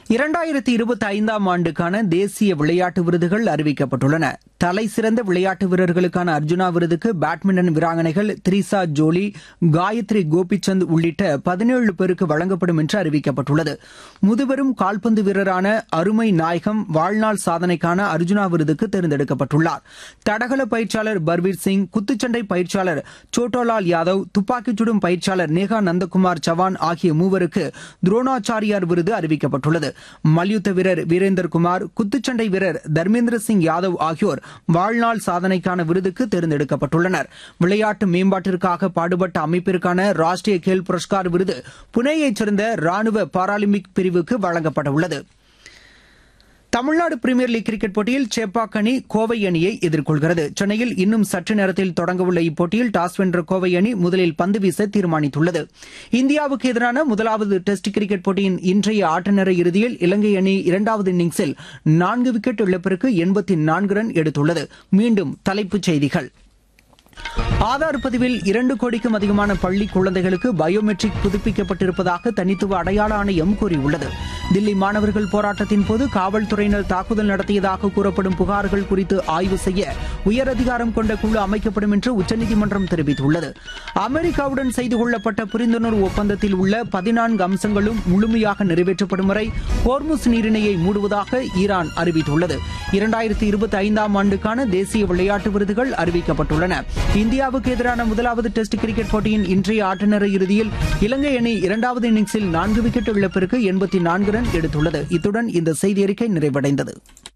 இரண்டாயிரத்தி இருபத்தி ஐந்தாம் ஆண்டுக்கான தேசிய விளையாட்டு விருதுகள் அறிவிக்கப்பட்டுள்ளன தலை சிறந்த விளையாட்டு வீரர்களுக்கான அர்ஜுனா விருதுக்கு பேட்மிண்டன் வீராங்கனைகள் த்ரிசா ஜோலி காயத்ரி கோபிச்சந்த் உள்ளிட்ட பதினேழு பேருக்கு வழங்கப்படும் என்று அறிவிக்கப்பட்டுள்ளது முதுபெரும் கால்பந்து வீரரான அருமை நாயகம் வாழ்நாள் சாதனைக்கான அர்ஜுனா விருதுக்கு தேர்ந்தெடுக்கப்பட்டுள்ளார் தடகள பயிற்சியாளர் பர்வீர் சிங் குத்துச்சண்டை பயிற்சியாளர் சோட்டோலால் யாதவ் துப்பாக்கிச் சுடும் பயிற்சியாளர் நேகா நந்தகுமார் சவான் ஆகிய மூவருக்கு துரோணாச்சாரியார் விருது அறிவிக்கப்பட்டுள்ளது மல்யுத்த வீரர் வீரேந்தர் குமார் குத்துச்சண்டை வீரர் தர்மேந்திர சிங் யாதவ் ஆகியோர் வாழ்நாள் சாதனைக்கான விருதுக்கு தேர்ந்தெடுக்கப்பட்டுள்ளனர் விளையாட்டு மேம்பாட்டிற்காக பாடுபட்ட அமைப்பிற்கான ராஷ்டிரிய கேல் புரஸ்கார் விருது புனேயைச் சேர்ந்த ராணுவ பாராலிம்பிக் பிரிவுக்கு வழங்கப்பட உள்ளது தமிழ்நாடு பிரீமியர் லீக் கிரிக்கெட் போட்டியில் சேப்பாக் அணி கோவை அணியை எதிர்கொள்கிறது சென்னையில் இன்னும் சற்று நேரத்தில் தொடங்கவுள்ள இப்போட்டியில் டாஸ் வென்ற கோவை அணி முதலில் பந்து வீச தீர்மானித்துள்ளது இந்தியாவுக்கு எதிரான முதலாவது டெஸ்ட் கிரிக்கெட் போட்டியின் இன்றைய ஆட்ட நேர இறுதியில் இலங்கை அணி இரண்டாவது இன்னிங்ஸில் நான்கு விக்கெட் இழப்பிற்கு எண்பத்தி நான்கு ரன் எடுத்துள்ளது மீண்டும் தலைப்புச் செய்திகள் ஆதார் பதிவில் இரண்டு கோடிக்கும் அதிகமான பள்ளி குழந்தைகளுக்கு பயோமெட்ரிக் புதுப்பிக்கப்பட்டிருப்பதாக தனித்துவ அடையாள ஆணையம் கூறியுள்ளது தில்லி மாணவர்கள் போராட்டத்தின் போது காவல்துறையினர் தாக்குதல் நடத்தியதாக கூறப்படும் புகார்கள் குறித்து ஆய்வு செய்ய உயரதிகாரம் கொண்ட குழு அமைக்கப்படும் என்று உச்சநீதிமன்றம் தெரிவித்துள்ளது அமெரிக்காவுடன் செய்து கொள்ளப்பட்ட புரிந்துணர்வு ஒப்பந்தத்தில் உள்ள பதினான்கு அம்சங்களும் முழுமையாக நிறைவேற்றப்படும் வரை ஹோர்முஸ் நீரிணையை மூடுவதாக ஈரான் அறிவித்துள்ளது இரண்டாயிரத்தி இருபத்தி ஐந்தாம் ஆண்டுக்கான தேசிய விளையாட்டு விருதுகள் அறிவிக்கப்பட்டுள்ளன இந்தியாவுக்கு எதிரான முதலாவது டெஸ்ட் கிரிக்கெட் போட்டியின் இன்றைய ஆட்டநேர இறுதியில் இலங்கை அணி இரண்டாவது இன்னிங்ஸில் நான்கு விக்கெட் இழப்பிற்கு எண்பத்தி நான்கு ரன் எடுத்துள்ளது இத்துடன் இந்த செய்தி அறிக்கை நிறைவடைந்தது